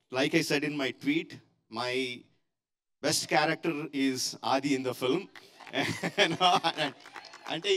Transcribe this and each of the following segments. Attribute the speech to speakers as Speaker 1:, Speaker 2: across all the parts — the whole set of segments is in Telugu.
Speaker 1: like I said in my tweet, my best character is Adi in the film. అంటే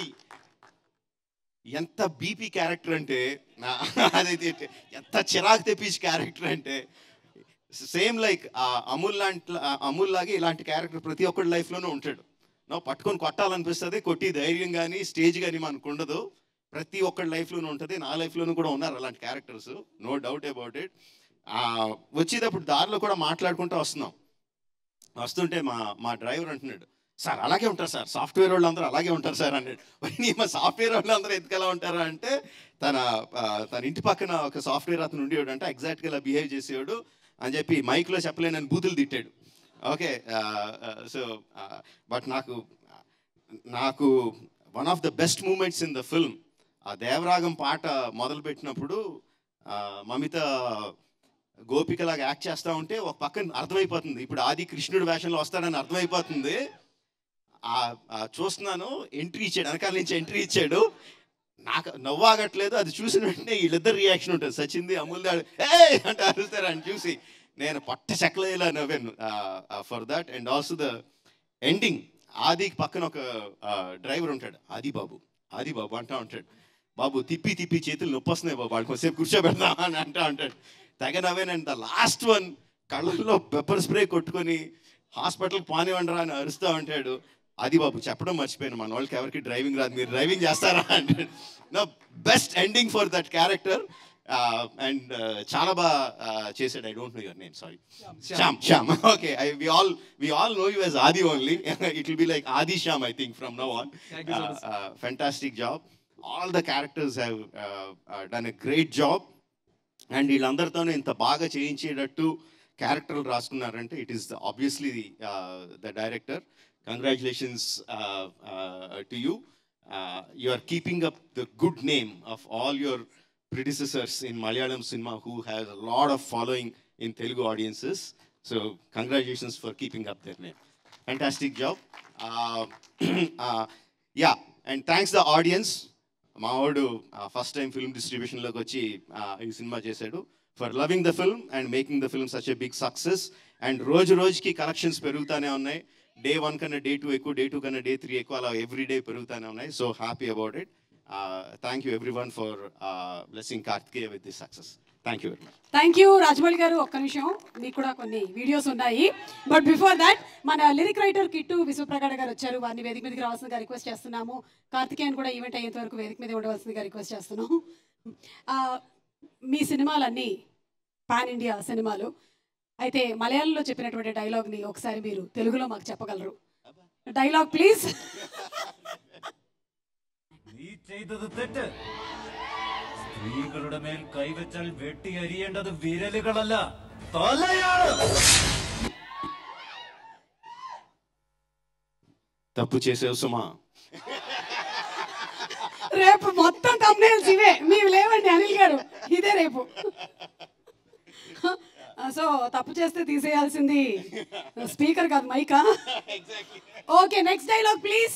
Speaker 1: ఎంత బీపీ క్యారెక్టర్ అంటే నా అదైతే ఎంత చిరాకు తెప్పించి క్యారెక్టర్ అంటే సేమ్ లైక్ అమూల్ లాంటి అమూల్ లాగే ఇలాంటి క్యారెక్టర్ ప్రతి ఒక్కరి లైఫ్లోనూ ఉంటాడు నా పట్టుకొని కొట్టాలనిపిస్తుంది కొట్టి ధైర్యం కానీ స్టేజ్ కానీ మనకు ఉండదు ప్రతి ఒక్కరి లైఫ్లోనూ ఉంటుంది నా లైఫ్లోనూ కూడా ఉన్నారు అలాంటి characters no doubt about it వచ్చేటప్పుడు దారిలో కూడా మాట్లాడుకుంటూ వస్తున్నాం వస్తుంటే మా మా డ్రైవర్ అంటున్నాడు సార్ అలాగే ఉంటారు సార్ సాఫ్ట్వేర్ వాళ్ళు అందరూ అలాగే ఉంటారు సార్ అన్నాడు మరి నీ మా సాఫ్ట్వేర్ వాళ్ళు అందరూ ఎందుకు ఎలా ఉంటారా అంటే తన ఆ, తన ఇంటి పక్కన ఒక సాఫ్ట్వేర్ అతను ఉండేవాడు అంటే ఎగ్జాక్ట్గా ఇలా బిహేవ్ చేసేవాడు అని చెప్పి మైక్లో చెప్పలేనని బూతులు తిట్టాడు ఓకే సో బట్ నాకు నాకు one of the best moments in the film ఆ దేవరాగం పాట మొదలుపెట్టినప్పుడు ఆ, మమిత గోపికలాగా యాక్ట్ చేస్తూ ఉంటే ఒక పక్కన అర్థమైపోతుంది ఇప్పుడు ఆది కృష్ణుడు వేషంలో వస్తాడని అర్థమైపోతుంది ఆ- ఆ చూస్తున్నాను ఎంట్రీ ఇచ్చాడు వెనకాల నుంచి ఎంట్రీ ఇచ్చాడు నాకు నవ్వాగట్లేదు అది చూసిన వెంటనే వీళ్ళిద్దరు రియాక్షన్ ఉంటుంది సచింది అమూల్ దాడు ఏ అంటే అరుస్తారు అని చూసి నేను పట్ట చెక్కలేలా నవ్వాను for that and also the ending ఆదికి పక్కన ఒక డ్రైవర్ ఉంటాడు ఆది బాబు ఆది బాబు అంటా ఉంటాడు బాబు తిప్పి తిప్పి చేతులు నొప్పి వస్తున్నాయి బాబు వాడికి కొంచెంసేపు కూర్చోబెడదాం అని అంటా ఉంటాడు తెగ నవ్వానండి ద లాస్ట్ వన్ కళ్ళల్లో పెప్పర్ స్ప్రే కొట్టుకొని హాస్పిటల్కి పానివ్వండిరా అని అరుస్తూ ఉంటాడు అది బాబు చెప్పడం మర్చిపోయాను మన వాళ్ళకి ఎవరికి డ్రైవింగ్ రాదు మీరు డ్రైవింగ్ చేస్తారా అంటే నా best ending for that character and చాలా బాగా చేశాడు I don't know your name sorry Shyam Shyam okay I we all we all know you as Adi only it will be like Adi Shyam I think from now on
Speaker 2: Thank you so much.
Speaker 1: Fantastic job all the characters have done a great job and వీళ్ళందరితోనూ ఇంత బాగా చేయించేటట్టు క్యారెక్టర్లు రాసుకున్నారంటే it is obviously the director congratulations to you you are keeping up the good name of all your predecessors in Malayalam cinema who has a lot of following in Telugu audiences. So congratulations for keeping up their name. Fantastic job. Uh, uh, yeah, and thanks the audience. మావాడు ఫస్ట్ టైం ఫిల్మ్ డిస్ట్రిబ్యూషన్లోకి వచ్చి uh, ఈ సినిమా చేశాడు for loving the film and making the film such a big success and రోజు రోజుకి కలెక్షన్స్ పెరుగుతూనే ఉన్నాయి డే వన్ కన్నా డే టూ ఎక్కువ డే టూ కన్నా డే త్రీ ఎక్కువ అలా ఎవ్రీ డే పెరుగుతూనే ఉన్నాయి so happy about it thank you everyone for blessing Karthikeya with this success thank you very much
Speaker 3: thank you Rajamouli గారు ఒక్క నిమిషం మీకు కూడా కొన్ని వీడియోస్ ఉన్నాయి బట్ బిఫోర్ దాట్ మన లిరిక్ రైటర్ కిట్టు విశ్వప్రకాడ్ గారు వచ్చారు వారిని వేదిక మీదకి రావాల్సిందిగా రిక్వెస్ట్ చేస్తున్నాము కార్తికేయన్ కూడా ఈవెంట్ అయ్యేంత వరకు వేదిక మీద ఉండవలసిందిగా రిక్వెస్ట్ చేస్తున్నాం ఆ, మీ సినిమాలన్నీ పాన్ ఇండియా సినిమాలు అయితే మలయాళంలో చెప్పినటువంటి డైలాగ్ని ఒకసారి మీరు తెలుగులో మాకు చెప్పగలరు డైలాగ్ ప్లీజ్
Speaker 4: നീ ചെയ്തത് തെറ്റ് സ്ത്രീകളുടെ മേൽ കൈവച്ചാൽ വെട്ടി അരിയേണ്ടത് വിരലുകളല്ല തലയാണ്
Speaker 1: తప్పు చేసేవు సుమా
Speaker 3: రేపు మొత్తం తమ్నేల్స్ ఇవే మేము లేవండి అనిల్ గారు ఇదే రేపు సో తప్పు చేస్తే తీసేయాల్సింది స్పీకర్ కాదు మైకా okay next dialogue please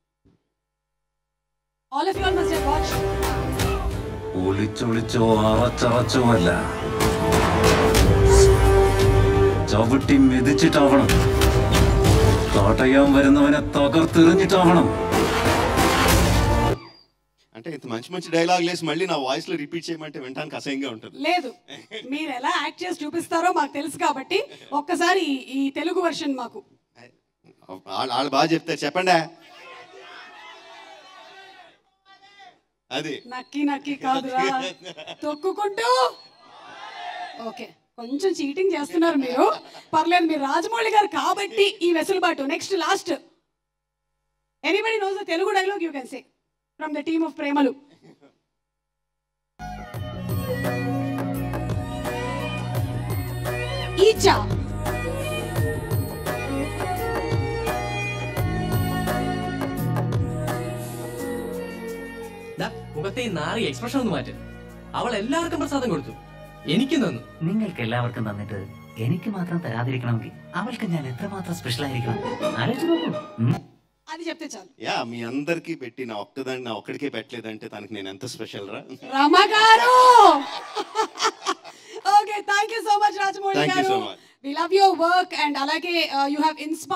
Speaker 3: all of you all must watch
Speaker 4: ഒളിച്ചൊളിച്ചോ അറച്ചറച്ചോ അല്ല ചവിട്ടി മെതിച്ചിട്ടാവണം തടയാൻ വരുന്നവനെ തകർത്തെറിഞ്ഞിട്ടാവണം
Speaker 1: అంటే ఇంత మంచి మంచి డైలాగ్ లేసి మళ్ళీ నా వాయిస్లో రిపీట్ చేయమంటే వినడానికి అసహ్యంగా ఉంటుంది
Speaker 3: లేదు మీరు ఎలా యాక్ట్ చేసి చూపిస్తారో మాకు తెలుసు కాబట్టి ఒక్కసారి ఈ- ఈ తెలుగు వర్షన్ మాకు
Speaker 1: వాళ్ళు వాళ్ళు బాగా చెప్తారు చెప్పండి అది
Speaker 3: నక్కి నక్కి కాదురా తొక్కుకుంటూ ఓకే కొంచెం చీటింగ్ చేస్తున్నారు మీరు పర్లేదు మీరు రాజమౌళి గారు కాబట్టి ఈ వెసులుబాటు next last anybody knows the Telugu dialogue you can say from the team of Premalu ఈచా
Speaker 2: ദാ, മുഖത്തെ ഈ നാറി എക്സ്പ്രഷൻ ഒന്ന് മാറ്റ് അവൾ എല്ലാവർക്കും പ്രസാദം കൊടുത്തു എനിക്ക് തന്നു
Speaker 5: നിങ്ങൾക്ക് എല്ലാവർക്കും തന്നിട്ട് എനിക്ക് മാത്രം തരാതിരിക്കണമെങ്കിൽ അവൾക്ക് ഞാൻ എത്രമാത്രം സ്പെഷ്യൽ ആയിരിക്കണം ആലോചിച്ച് നോക്കൂ ഉം.
Speaker 3: అది చెప్తే చాలు
Speaker 1: యా మీ అందరికీ పెట్టి నా ఒక్కదాన్ని నా ఒక్కడికే పెట్టలేదంటే తనకి నేను ఎంత స్పెషల్ రా
Speaker 3: రమ garu okay thank you so much Rajamouli
Speaker 1: Thank you so much.
Speaker 3: We love your work and అలాగే యూ హ్యావ్ ఇన్స్పైర్